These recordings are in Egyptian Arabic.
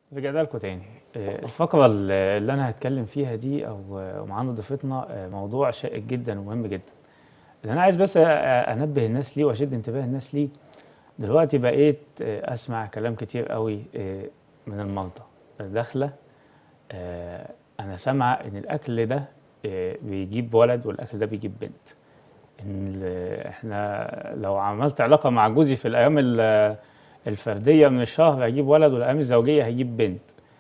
رجعنا لكم تاني آه، الفقرة اللي اللي أنا هتكلم فيها دي أو آه، معانا ضيفتنا آه، موضوع شائك جدا ومهم جدا اللي أنا عايز بس آه، أنبه الناس ليه وأشد انتباه الناس ليه دلوقتي بقيت آه، أسمع كلام كتير قوي آه، من المرضى داخلة آه، أنا سامعة إن الأكل ده آه، بيجيب ولد والأكل ده بيجيب بنت إن ال- إحنا لو عملت علاقة مع جوزي في الأيام ال- الفردية من الشهر هجيب ولد والأيام الزوجية هجيب بنت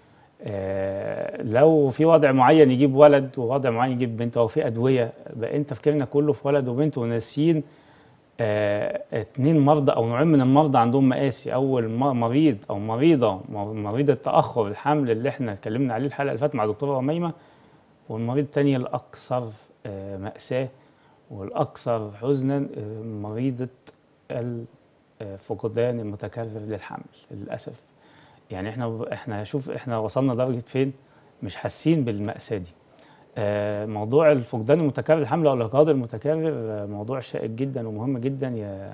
آه، لو في وضع معين يجيب ولد ووضع معين يجيب بنت او في ادويه بقى انت تفكيرنا كله في ولد وبنت وناسيين آه، اتنين مرضى او نوعين من المرضى عندهم مقاسي اول م- مريض او مريضه م- مريضه تاخر الحمل اللي احنا اتكلمنا عليه الحلقه اللي فاتت مع دكتوره رميمه والمريض التاني الاكثر آه، ماساه والاكثر حزنا آه، مريضه الفقدان المتكرر للحمل للاسف يعني احنا احنا شوف احنا وصلنا لدرجه فين مش حاسين بالمأساة دي آه، موضوع الفقدان المتكرر الحمل او الاجهاض المتكرر آه، موضوع شائك جدا ومهم جدا يا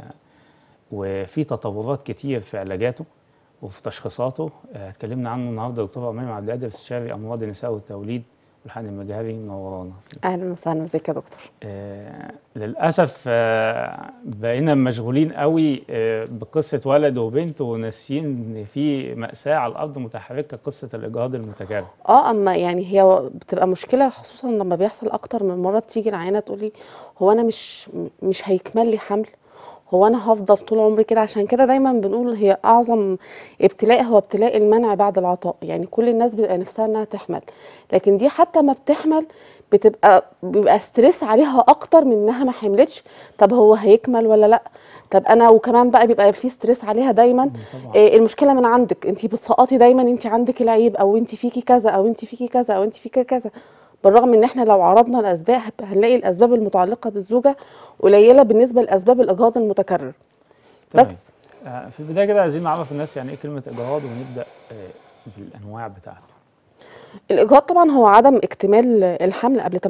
وفي تطورات كتير في علاجاته وفي تشخيصاته آه، اتكلمنا عنه النهارده دكتور امام عبد القادر استشاري امراض النساء والتوليد والحقن المجهري منورانا اهلا وسهلا ازيك يا دكتور آه، للأسف آه، بقينا مشغولين قوي آه، بقصة ولد وبنت وناسيين إن في مأساة على الأرض متحركة قصة الإجهاض المتكرر اه اما يعني هي بتبقى مشكله خصوصا لما بيحصل اكتر من مره بتيجي العيانه تقولي هو انا مش مش هيكمل لي حمل هو انا هفضل طول عمري كده عشان كده دايما بنقول هي اعظم ابتلاء هو ابتلاء المنع بعد العطاء يعني كل الناس بتبقى نفسها انها تحمل لكن دي حتى ما بتحمل بتبقى بيبقى ستريس عليها اكتر من انها ما حملتش طب هو هيكمل ولا لا طب انا وكمان بقى بيبقى في ستريس عليها دايما طبعا إيه المشكله من عندك انت بتسقطي دايما انت عندك العيب او انت فيكي كذا او انت فيكي كذا او انت فيكي كذا بالرغم ان احنا لو عرضنا الاسباب هب- هنلاقي الاسباب المتعلقه بالزوجه قليله بالنسبه لاسباب الاجهاض المتكرر تمام. بس آه، في البداية كده عايزين نعرف الناس يعني إيه كلمة إجهاض ونبدأ آه، بالأنواع بتاعته الاجهاض طبعا هو عدم اكتمال الحمل قبل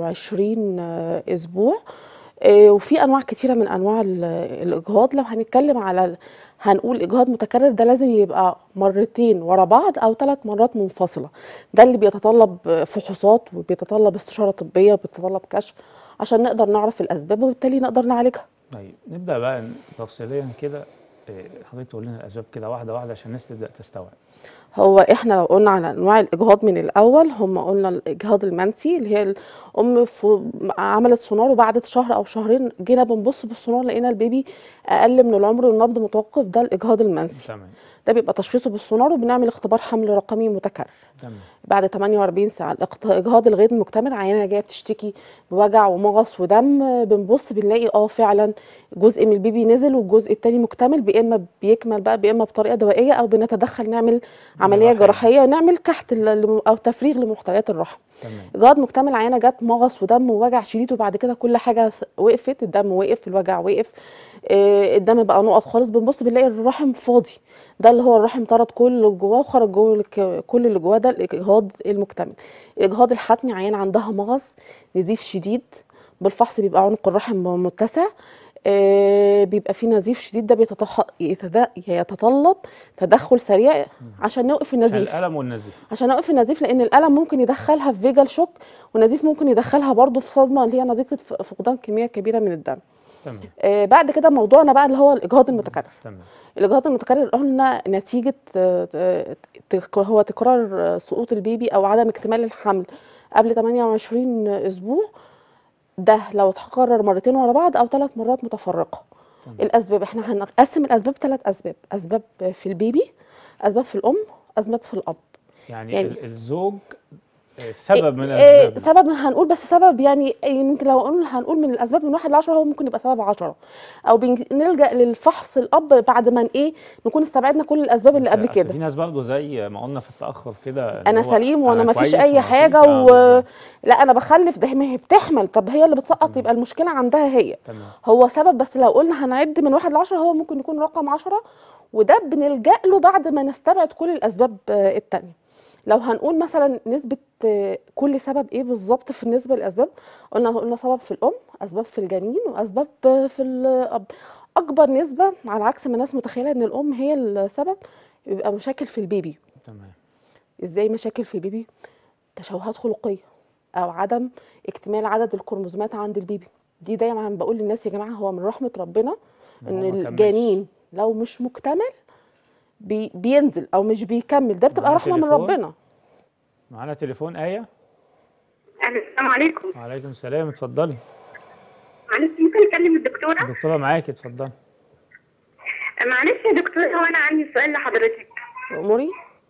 28 اسبوع آه، وفي انواع كتيره من انواع ال- الاجهاض لو هنتكلم على هنقول اجهاض متكرر ده لازم يبقى مرتين ورا بعض او ثلاث مرات منفصله ده اللي بيتطلب فحوصات وبيتطلب استشاره طبيه وبيتطلب كشف عشان نقدر نعرف الاسباب وبالتالي نقدر نعالجها طيب نبدأ بقى تفصيليا كده آه، حضرتك تقول لنا الأسباب كده واحدة واحدة عشان الناس تبدأ تستوعب هو احنا لو قلنا على انواع الاجهاض من الاول هم قلنا الاجهاض المنسي اللي هي الام في عملت سونار وبعد شهر او شهرين جينا بنبص بالسونار لقينا البيبي اقل من العمر والنبض متوقف ده الاجهاض المنسي تمام ده بيبقى تشخيصه بالسونار وبنعمل اختبار حمل رقمي متكرر تمام بعد 48 ساعه الاقت- الاجهاض الغير مكتمل عيانه جايه بتشتكي بوجع ومغص ودم بنبص بنلاقي اه فعلا جزء من البيبي نزل والجزء التاني مكتمل يا اما بيكمل بقى يا اما بطريقه دوائيه او بنتدخل نعمل عمليه جراحية. جراحيه ونعمل كحت ل- لم- او تفريغ لمحتويات الرحم تمام اجهاض مكتمل عيانه جت مغص ودم ووجع شديد وبعد كده كل حاجه س- وقفت الدم وقف الوجع وقف آه، الدم بقى نقط خالص بنبص بنلاقي الرحم فاضي ده اللي هو الرحم طرد كل اللي جواه وخرج جوه الك- كل اللي جواه ده الاجهاض المكتمل الاجهاض الحتمي عيان عندها مغص نزيف شديد بالفحص بيبقى عنق الرحم متسع آه، بيبقى فيه نزيف شديد ده بيتطح... يتد- يتطلب تدخل سريع عشان نوقف عشان النزيف الألم والنزيف عشان اوقف النزيف لان الالم ممكن يدخلها في فيجال شوك والنزيف ممكن يدخلها برضو في صدمه اللي هي نتيجه ف- فقدان كميه كبيره من الدم تمام آه بعد كده موضوعنا بقى اللي هو الاجهاض المتكرر تمام الاجهاض المتكرر قلنا نتيجه آه، آه، تك- هو تكرار آه، سقوط البيبي او عدم اكتمال الحمل قبل 28 اسبوع ده لو اتكرر مرتين ورا بعض او ثلاث مرات متفرقه تمام. الاسباب احنا هنقسم الاسباب ثلاث اسباب اسباب في البيبي اسباب في الام اسباب في الاب يعني, يعني- ال- الزوج آه، سبب من إيه الأسباب سبب هنقول بس سبب يعني يمكن لو قلنا هنقول من الاسباب من واحد لعشرة هو ممكن يبقى سبب عشرة او بنج- نلجا للفحص الاب بعد ما ايه نكون استبعدنا كل الاسباب اللي بس قبل أصل كده في ناس برضه زي ما قلنا في التأخر كده اللي انا هو سليم وانا أنا ما فيش كويس اي وما حاجه فيش- آه، و... بالظبط. لا انا بخلف ده ما هي بتحمل طب هي اللي بتسقط يبقى المشكله عندها هي تمام هو سبب بس لو قلنا هنعد من واحد لعشرة هو ممكن يكون رقم عشرة وده بنلجأ له بعد ما نستبعد كل الأسباب آه، التانية لو هنقول مثلا نسبة آه، كل سبب ايه بالظبط في النسبة للأسباب قلنا قلنا سبب في الأم أسباب في الجنين وأسباب آه، في الأب أكبر نسبة على عكس ما الناس متخيلة إن الأم هي السبب بيبقى مشاكل في البيبي تمام ازاي مشاكل في البيبي تشوهات خلقيه او عدم اكتمال عدد الكروموزومات عند البيبي دي دايما بقول للناس يا جماعه هو من رحمه ربنا إن ان هو ما كملش. الجنين لو مش مكتمل بي بينزل او مش بيكمل ده بتبقى معانا رحمه من تليفون؟ ربنا معانا تليفون ايه السلام عليكم وعليكم السلام اتفضلي معلش ممكن اكلم الدكتوره الدكتوره معاكي اتفضلي معلش يا دكتوره وانا عندي سؤال لحضرتك اموري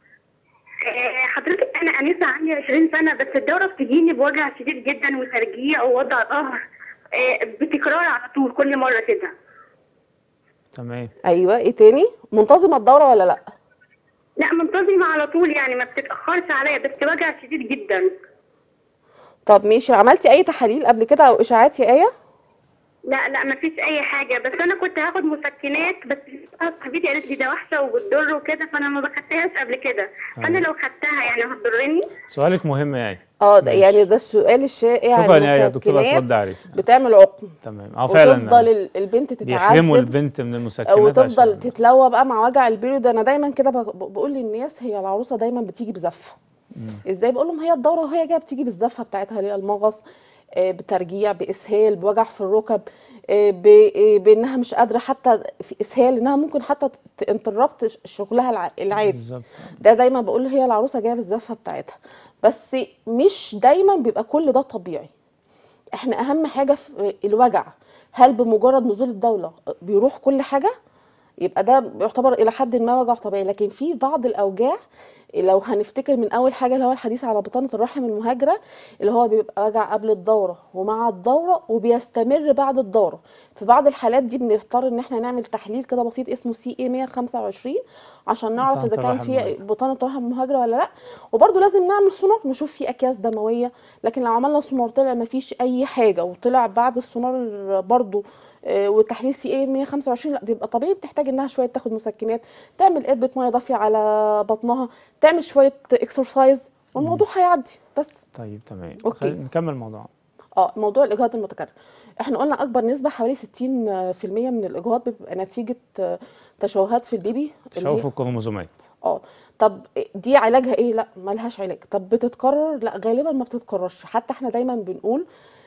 آه، حضرتك انا انسه عندي 20 سنه بس الدوره بتجيني بوجع شديد جدا وترجيع ووضع ظهر آه، بتكرار على طول كل مره كده تمام ايوه ايه تاني منتظمه الدوره ولا لا لا منتظمه على طول يعني ما بتتاخرش عليا بس وجع شديد جدا طب ماشي عملتي اي تحاليل قبل كده او اشاعات يا ايه لا لا ما فيش اي حاجه بس انا كنت هاخد مسكنات بس صاحبتي قالت لي ده وحشه وبتضر وكده فانا ما بخدتهاش قبل كده فانا لو خدتها يعني هتضرني سؤالك مهم يعني اه ده ماشي. يعني ده السؤال الشائع شوف انا يا دكتوره المسكنات ترد عليك بتعمل عقم تمام اه فعلا وتفضل ال- البنت بيحرموا تتعذب البنت من المسكنات وتفضل عشان- تتلوى بقى مع وجع البيريود انا دايما كده ب- بقول للناس هي العروسه دايما بتيجي بزفه ازاي بقول لهم هي الدوره وهي جايه بتيجي بالزفه بتاعتها اللي هي المغص آه، بترجيع باسهال بوجع في الركب آه، ب- آه، بانها مش قادره حتى في اسهال انها ممكن حتى تنتربت شغلها الع- العادي بالظبط ده دايما بقول هي العروسه جايه بالزفه بتاعتها بس مش دايما بيبقى كل ده طبيعي احنا اهم حاجه في الوجع هل بمجرد نزول الدوله بيروح كل حاجه يبقى ده بيعتبر الى حد ما وجع طبيعي لكن في بعض الاوجاع لو هنفتكر من اول حاجه اللي هو الحديث على بطانه الرحم المهاجره اللي هو بيبقى وجع قبل الدوره ومع الدوره وبيستمر بعد الدوره في بعض الحالات دي بنضطر ان احنا نعمل تحليل كده بسيط اسمه سي اي 125 عشان نعرف بطانة اذا كان الرحم في المهاجرة. بطانه رحم مهاجره ولا لا وبرده لازم نعمل سونار نشوف في اكياس دمويه لكن لو عملنا سونار طلع ما فيش اي حاجه وطلع بعد السونار برده والتحليل سي اي 125 لا بيبقى طبيعي بتحتاج انها شويه تاخد مسكنات تعمل قربه ميه دافيه على بطنها تعمل شويه اكسرسايز والموضوع هيعدي بس طيب تمام أوكي. خلينا نكمل الموضوع اه موضوع الاجهاض المتكرر احنا قلنا اكبر نسبه حوالي 60% من الاجهاض بيبقى نتيجه آه، تشوهات في البيبي اللي هي- تشوف الكروموزومات اه طب دي علاجها ايه لا ملهاش علاج طب بتتكرر لا غالبا ما بتتكررش حتى احنا دايما بنقول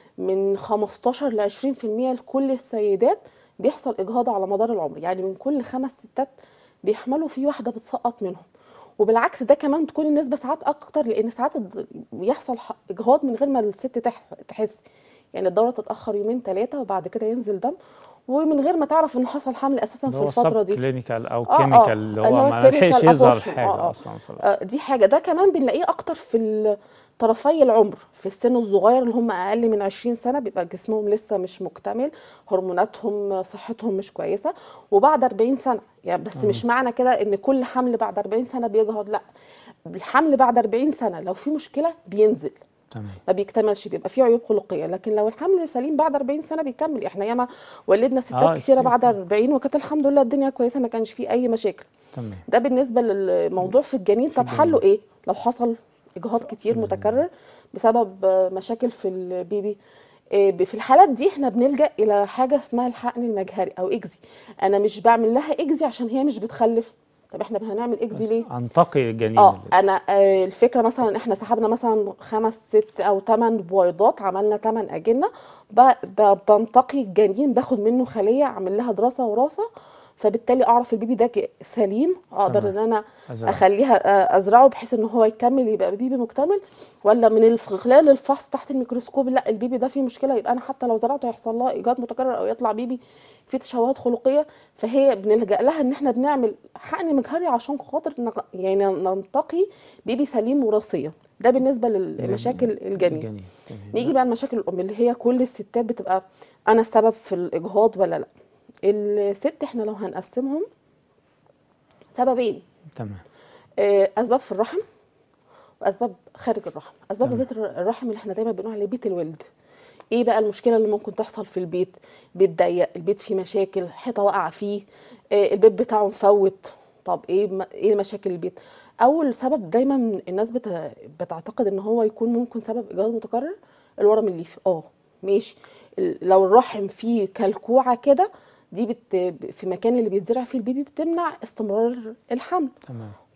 من 15 ل 20% لكل السيدات بيحصل اجهاض على مدار العمر يعني من كل خمس ستات بيحملوا في واحده بتسقط منهم وبالعكس ده كمان تكون النسبه ساعات اكتر لان ساعات الد- بيحصل ح- اجهاض من غير ما الست تحس تحس يعني الدوره تتاخر يومين ثلاثه وبعد كده ينزل دم ومن غير ما تعرف ان حصل حمل اساسا اللي في هو الفتره سب دي كلينيكال او آه، آه، كيميكال اللي هو اللي هو ما لحقش clinical يظهر abortion. حاجه آه، آه. اصلا في آه، دي حاجه ده كمان بنلاقيه اكتر في طرفي العمر في السن الصغير اللي هم اقل من 20 سنه بيبقى جسمهم لسه مش مكتمل هرموناتهم صحتهم مش كويسه وبعد 40 سنه يعني بس مش معنى كده ان كل حمل بعد 40 سنه بيجهض لا الحمل بعد 40 سنه لو في مشكله بينزل تمام ما بيكتملش بيبقى فيه عيوب خلقيه لكن لو الحمل سليم بعد 40 سنه بيكمل احنا ياما ولدنا ستات آه، كتيره كتير. بعد 40 وكانت الحمد لله الدنيا كويسه ما كانش فيه اي مشاكل تمام ده بالنسبه للموضوع في الجنين طب الجنين. حله ايه لو حصل اجهاض كتير متكرر بسبب آه، مشاكل في البيبي آه، ب- في الحالات دي احنا بنلجا الى حاجه اسمها الحقن المجهري او اكزي انا مش بعمل لها اكزي عشان هي مش بتخلف طب احنا هنعمل اكزي بس ليه انتقي الجنين اه اللي- انا آه، الفكره مثلا احنا سحبنا مثلا خمس ست او ثمان بويضات عملنا ثمان اجنه ب- ب- بنتقي الجنين باخد منه خليه اعمل لها دراسه وراثه فبالتالي اعرف البيبي ده ج- سليم اقدر تمام. ان انا أزرع. اخليها آه، ازرعه بحيث ان هو يكمل يبقى بيبي مكتمل ولا من الف- خلال الفحص تحت الميكروسكوب لا البيبي ده فيه مشكله يبقى انا حتى لو زرعته هيحصل لها ايجاد متكرر او يطلع بيبي فيه تشوهات خلقيه فهي بنلجا لها ان احنا بنعمل حقن مجهري عشان خاطر نق- يعني ننتقي بيبي سليم وراثيا ده بالنسبه للمشاكل الجنين الجنين تمام. نيجي بقى لمشاكل الام اللي هي كل الستات بتبقى انا السبب في الاجهاض ولا لا الست احنا لو هنقسمهم سببين تمام آه، اسباب في الرحم واسباب خارج الرحم اسباب تمام. بيت الرحم اللي احنا دايما بنقول عليه بيت الولد ايه بقى المشكله اللي ممكن تحصل في البيت بيت ضيق البيت فيه مشاكل حيطه واقعه فيه آه، البيت بتاعه مفوت طب ايه م- ايه مشاكل البيت اول سبب دايما الناس بت... بتعتقد ان هو يكون ممكن سبب اجهاض متكرر الورم الليفي اه ماشي ال- لو الرحم فيه كلكوعه كده دي بت... في مكان اللي بيتزرع فيه البيبي بتمنع استمرار الحمل تمام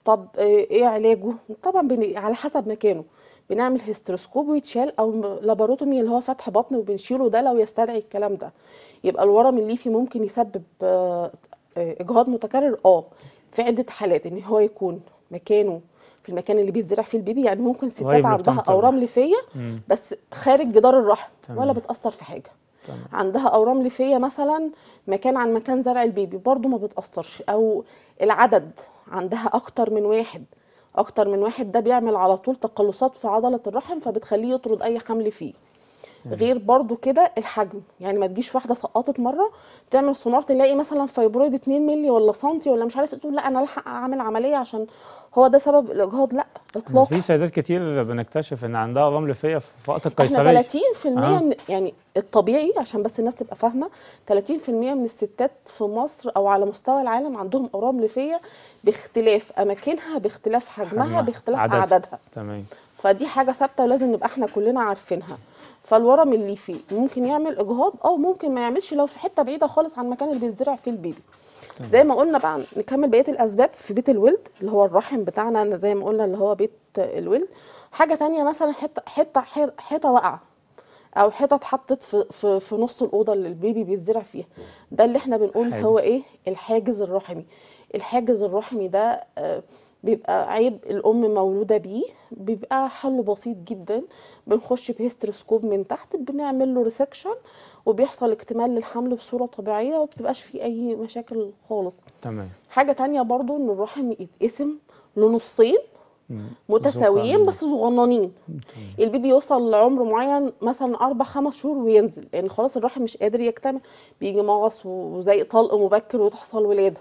طب آه، ايه علاجه طبعا بن... على حسب مكانه بنعمل هيستروسكوب ويتشال او م- لاباروتومي اللي هو فتح بطن وبنشيله ده لو يستدعي الكلام ده يبقى الورم الليفي ممكن يسبب آه، آه، اجهاض متكرر اه في عده حالات ان هو يكون مكانه في المكان اللي بيتزرع فيه البيبي يعني ممكن ستات قريب عندها لبطانة اورام الرحم. ليفيه مم. بس خارج جدار الرحم تمام. ولا بتاثر في حاجه تمام عندها اورام ليفيه مثلا مكان عن مكان زرع البيبي برضو ما بتاثرش او العدد عندها اكتر من واحد اكتر من واحد ده بيعمل على طول تقلصات في عضله الرحم فبتخليه يطرد اي حمل فيه غير برضو كده الحجم يعني ما تجيش واحده سقطت مره تعمل سونار تلاقي مثلا فايبرويد 2 مللي ولا سنتي ولا مش عارف إيه، تقول لا انا الحق اعمل عمليه عشان هو ده سبب الاجهاض لا اطلاقا في سيدات كتير بنكتشف ان عندها رمل فيا في وقت احنا القيصريه 30% آه. من يعني الطبيعي عشان بس الناس تبقى فاهمه 30% من الستات في مصر او على مستوى العالم عندهم اورام ليفيه باختلاف اماكنها باختلاف حجمها حجمها، باختلاف عددها. اعدادها تمام فدي حاجه ثابته ولازم نبقى احنا كلنا عارفينها فالورم الليفي ممكن يعمل اجهاض او ممكن ما يعملش لو في حته بعيده خالص عن المكان اللي بيتزرع فيه البيبي زي ما قلنا بقى نكمل بقيه الاسباب في بيت الولد اللي هو الرحم بتاعنا زي ما قلنا اللي هو بيت الولد حاجه تانية مثلا حته حته حيطه واقعه او حيطه اتحطت في, في في نص الاوضه اللي البيبي بيتزرع فيها ده اللي احنا بنقول هو حاجز. ايه الحاجز الرحمي الحاجز الرحمي ده آه، بيبقى عيب الام مولوده بيه بيبقى حله بسيط جدا بنخش بهيستروسكوب من تحت بنعمل له ريسكشن وبيحصل اكتمال للحمل بصوره طبيعيه وبتبقاش فيه اي مشاكل خالص تمام حاجه تانية برضو ان الرحم يتقسم لنصين مم. متساويين زقاق. بس صغننين البيبي يوصل لعمر معين مثلا اربع خمس شهور وينزل لان يعني خلاص الرحم مش قادر يكتمل بيجي مغص وزي طلق مبكر وتحصل ولاده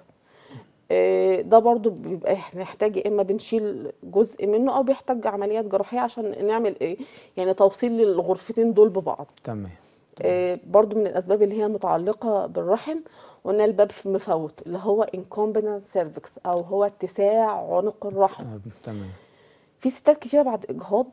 آه، ده برضو بيبقى إحنا نحتاج يا اما بنشيل جزء منه او بيحتاج عمليات جراحيه عشان نعمل ايه يعني توصيل للغرفتين دول ببعض تمام آه، برضو من الاسباب اللي هي متعلقه بالرحم قلنا الباب مفوت اللي هو incumbent cervix او هو اتساع عنق الرحم آه، تمام في ستات كتيره بعد اجهاض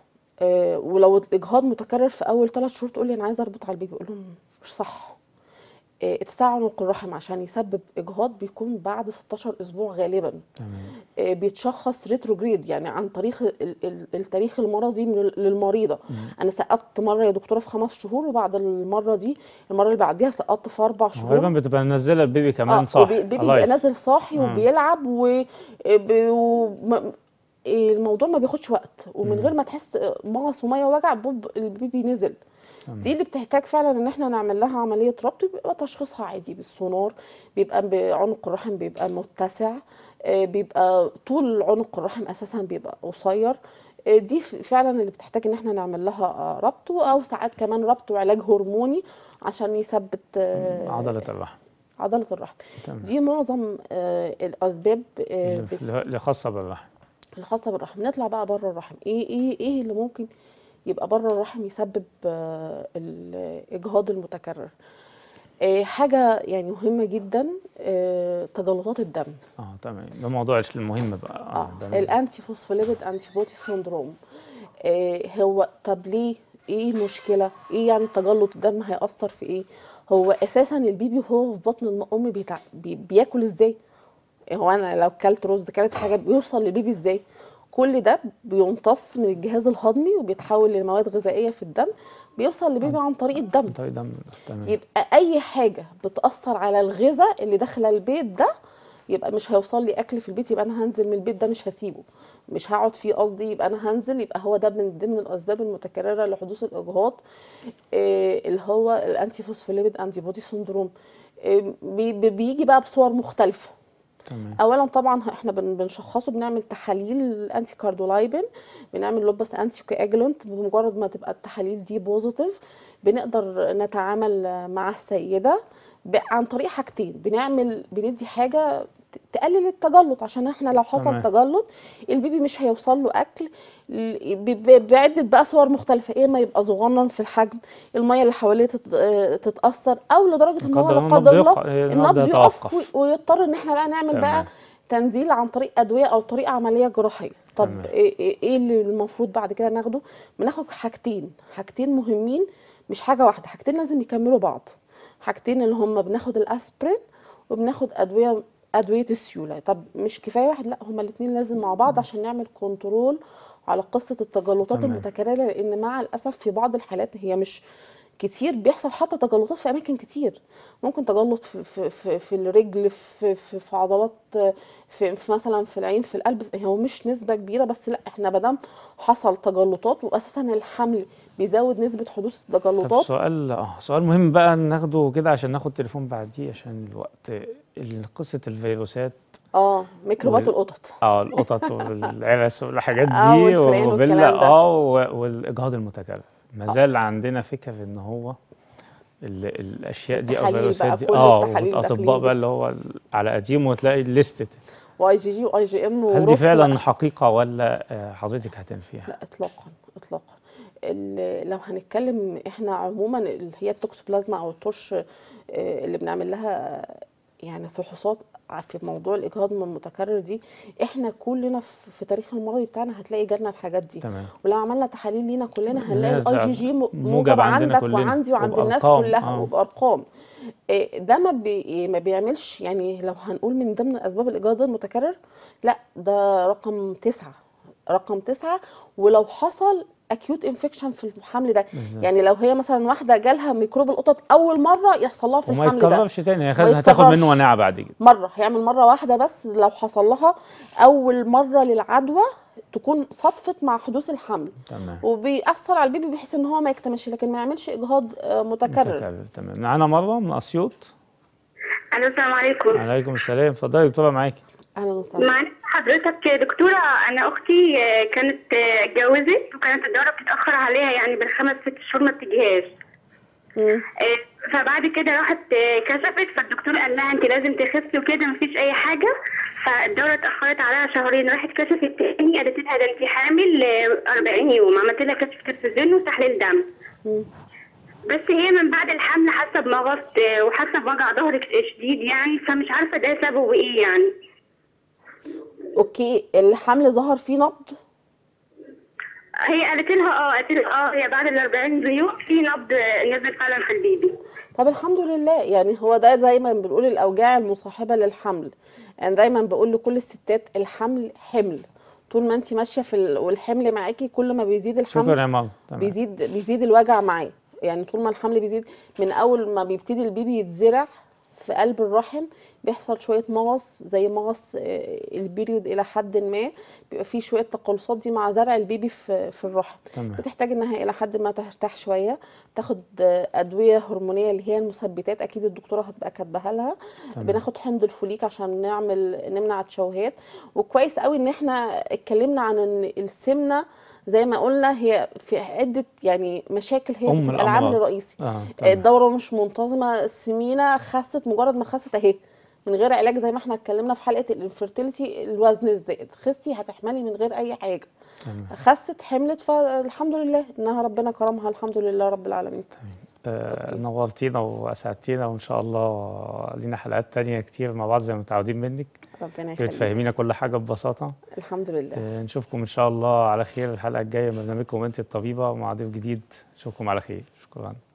آه، ولو الاجهاض متكرر في اول ثلاث شهور تقول لي انا عايزه اربط على البيبي اقول لهم مش صح آه، اتساع عنق الرحم عشان يسبب اجهاض بيكون بعد 16 اسبوع غالبا تمام آه، بيتشخص ريتروجريد يعني عن طريق ال- ال- التاريخ المرضي من ال- للمريضه انا سقطت مره يا دكتوره في خمس شهور وبعد المره دي المره اللي بعديها سقطت في اربع شهور غالبا بتبقى منزله البيبي كمان اه صح وبي- البيبي بيبقى نازل صاحي آه. وبيلعب و ب- وم- الموضوع ما بياخدش وقت ومن غير ما تحس مغص وميه ووجع بوب البيبي نزل تمام. دي اللي بتحتاج فعلا ان احنا نعمل لها عمليه ربط بيبقى تشخيصها عادي بالسونار بيبقى ب- عنق الرحم بيبقى متسع آه، بيبقى طول عنق الرحم اساسا بيبقى قصير آه، دي ف- فعلا اللي بتحتاج ان اححنا نعمل لها آه، ربط او ساعات كمان ربط وعلاج هرموني عشان يثبت آه، عضله الرحم عضله الرحم تمام دي معظم آه، الاسباب آه، اللي في- اللي خاصه بالرحم الخاصه بالرحم نطلع بقى بره الرحم ايه ايه ايه اللي ممكن يبقى بره الرحم يسبب آه، الاجهاض المتكرر آه، حاجه يعني مهمه جدا آه، تجلطات الدم اه تمام ده موضوع المهم بقى اه ده الانتي فوسفوليبيد انتي بودي سندروم آه هو طب ليه ايه المشكله ايه يعني تجلط الدم هيأثر في ايه هو اساسا البيبي وهو في بطن الام بيتع... بي... بياكل ازاي هو انا لو كلت رز كلت حاجه بيوصل للبيبي ازاي كل ده بيمتص من الجهاز الهضمي وبيتحول لمواد غذائيه في الدم بيوصل للبيبي عن طريق الدم طيب ده تمام يبقى اي حاجه بتاثر على الغذاء اللي داخله البيت ده يبقى مش هيوصل لي اكل في البيت يبقى انا هنزل من البيت ده مش هسيبه مش هقعد فيه قصدي يبقى انا هنزل يبقى هو ده من ضمن الاسباب المتكرره لحدوث الاجهاض إيه اللي هو الانتي فوسفوليبيد انتي بودي سندروم إيه بي- بي- بيجي بقى بصور مختلفه تمام اولا طبعا احنا بن- بنشخصه بنعمل تحاليل انتي كاردولايبين بنعمل لوبس انتي كواجلونت بمجرد ما تبقى التحاليل دي بوزيتيف بنقدر نتعامل مع السيده ب- عن طريق حاجتين بنعمل بندي حاجه ت- تقلل التجلط عشان احنا لو حصل تمام. تجلط البيبي مش هيوصل له اكل ل- ب- ب- بعده بقى صور مختلفه يا اما يبقى صغنن في الحجم الميه اللي حواليه تت- آه، تتاثر او لدرجه ان هو قدر لا الله قدر الله النبض يق- النبض النبض يقف يتوقف. وي- ويضطر ان احنا بقى نعمل تمام. بقى تنزيل عن طريق ادويه او طريق عمليه جراحيه طب تمام. ايه إيه- ايه اللي المفروض بعد كده ناخده بناخد حاجتين حاجتين مهمين مش حاجه واحده حاجتين لازم يكملوا بعض حاجتين اللي هم بناخد الاسبرين وبناخد ادويه ادويه السيوله طب مش كفايه واحد لا هما الاثنين لازم مع بعض عشان نعمل كنترول على قصه التجلطات تمام. المتكرره لان مع الاسف في بعض الحالات هي مش كتير بيحصل حتى تجلطات في اماكن كتير ممكن تجلط في في في, في الرجل في في, في عضلات في, في مثلا في العين في القلب هو مش نسبه كبيره بس لا احنا مادام حصل تجلطات واساسا الحمل بيزود نسبه حدوث طب تجلطات سؤال اه سؤال مهم بقى ناخده كده عشان ناخد تليفون بعديه عشان الوقت ال- قصة الفيروسات اه ميكروبات وال- القطط اه القطط والعرس والحاجات آه، دي والفئران والروبيلا والكلام ده. اه و- والاجهاض المتكرر ما زال عندنا فكرة ان هو ال- الاشياء دي او التحاليل الفيروسات بقى، دي كل اه التحاليل واطباء داخلين بقى اللي هو ال- على قديم وتلاقي ليستد واي جي جي واي جي ام هل دي ورص فعلا بقى. حقيقة ولا آه، حضرتك هتنفيها؟ لا اطلاقا اطلاقا ال- لو هنتكلم احنا عموما اللي هي التوكسوبلازما او الترش آه، اللي بنعمل لها يعني فحوصات في موضوع الاجهاض المتكرر دي احنا كلنا في في تاريخ المرضي بتاعنا هتلاقي جالنا الحاجات دي تمام ولو عملنا تحاليل لينا كلنا هنلاقي الناس الاي ده جي جي م- موجب موجب عندنا عندك كلنا وعندي وعند الناس وبأرقام، كلها آه. وبارقام إيه، ده ما بي ما بيعملش يعني لو هنقول من ضمن اسباب الاجهاض المتكرر لا ده رقم تسعة رقم تسعة ولو حصل اكيوت انفكشن في الحمل ده بالظبط. يعني لو هي مثلا واحده جالها ميكروب القطط اول مره يحصل لها في وما الحمل ده يتكررش تاني هي ما خد- هتاخد يتكررش. منه مناعة بعد كده مره هيعمل مره واحده بس لو حصل لها اول مره للعدوى تكون صدفت مع حدوث الحمل تمام وبيأثر على البيبي بحيث ان هو ما يكتملش لكن ما يعملش اجهاض آه، متكرر متكرر تمام معانا مرة من أسيوط الو السلام عليكم عليكم السلام اتفضلي يا دكتورة معاكي اهلا وسهلا معلش حضرتك يا دكتورة أنا أختي آه، كانت آه، اتجوزت وكانت الدورة بتتأخر عليها يعني بالخمس ست شهور ما بتجيهاش مم. آه، فبعد كده راحت آه، كشفت فالدكتور قال لها انت لازم تخسي وكده مفيش اي حاجه فالدوره اتاخرت عليها شهرين راحت كشفت تاني قالت لها ده انت حامل آه، 40 يوم عملت لها كشف تلفزيون وتحليل دم مم. بس هي من بعد الحمل حاسه بمغص آه، وحاسه بوجع ظهر شديد يعني فمش عارفه ده سببه ايه يعني اوكي الحمل ظهر فيه نبض هي قالت لها اه قالت لها اه هي بعد ال 40 يوم في نبض آه، نزل فعلا في البيبي طب الحمد لله يعني هو ده زي ما بنقول الاوجاع المصاحبه للحمل يعني دايما بقول لكل الستات الحمل حمل طول ما انت ماشيه في ال... والحمل معاكي كل ما بيزيد الحمل شكرا يا ماما تمام بيزيد بيزيد الوجع معاه يعني طول ما الحمل بيزيد من اول ما بيبتدي البيبي يتزرع في قلب الرحم بيحصل شويه مغص زي مغص آه، البيريود الى حد ما بيبقى فيه شويه تقلصات دي مع زرع البيبي في في الرحم تمام بتحتاج انها الى حد ما ترتاح شويه تاخد آه، ادويه هرمونيه اللي هي المثبتات اكيد الدكتوره هتبقى كاتباها لها تمام. بناخد حمض الفوليك عشان نعمل نمنع التشوهات وكويس قوي ان احنا اتكلمنا عن ان السمنه زي ما قلنا هي في عده يعني مشاكل هي أم بتبقى العامل الأمراض. الرئيسي اه تمام الدوره مش منتظمه السمينه خست مجرد ما خست اهي من غير علاج زي ما احنا اتكلمنا في حلقه الانفرتيليتي الوزن الزائد خستي هتحملي من غير اي حاجه تمام خست حملت فالحمد لله انها ربنا كرمها الحمد لله رب العالمين آه نورتينا واسعدتينا وان شاء الله لينا حلقات تانية كتير مع بعض زي ما متعودين منك ربنا انت يخليك بتفهمينا كل حاجه ببساطه الحمد لله آه نشوفكم ان شاء الله على خير الحلقه الجايه من برنامجكم انت الطبيبه مع ضيف جديد نشوفكم على خير شكرا